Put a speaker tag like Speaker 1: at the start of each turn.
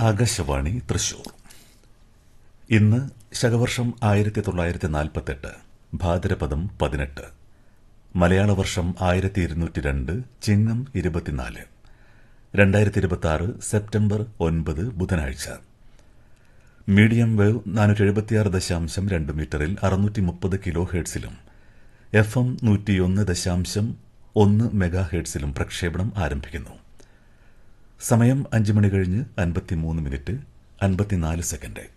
Speaker 1: ആകാശവാണി തൃശൂർ ഇന്ന് ശകവർഷം ആയിരത്തി തൊള്ളായിരത്തി നാൽപ്പത്തെട്ട് ഭാദ്രപദം പതിനെട്ട് മലയാള വർഷം ആയിരത്തി ഇരുന്നൂറ്റി രണ്ട് ചിങ്ങം ഇരുപത്തിനാല് രണ്ടായിരത്തി ഇരുപത്തി ആറ് സെപ്റ്റംബർ ഒൻപത് ബുധനാഴ്ച മീഡിയം വേവ് നാനൂറ്റി എഴുപത്തിയാറ് ദശാംശം രണ്ട് മീറ്ററിൽ അറുന്നൂറ്റി മുപ്പത് കിലോ ഹേർട്സിലും എഫ് എം നൂറ്റിയൊന്ന് ദശാംശം ഒന്ന് മെഗാ ഹേർട്സിലും പ്രക്ഷേപണം ആരംഭിക്കുന്നു സമയം അഞ്ച് മണി കഴിഞ്ഞ് അൻപത്തിമൂന്ന് മിനിറ്റ് അൻപത്തിനാല് സെക്കൻഡ്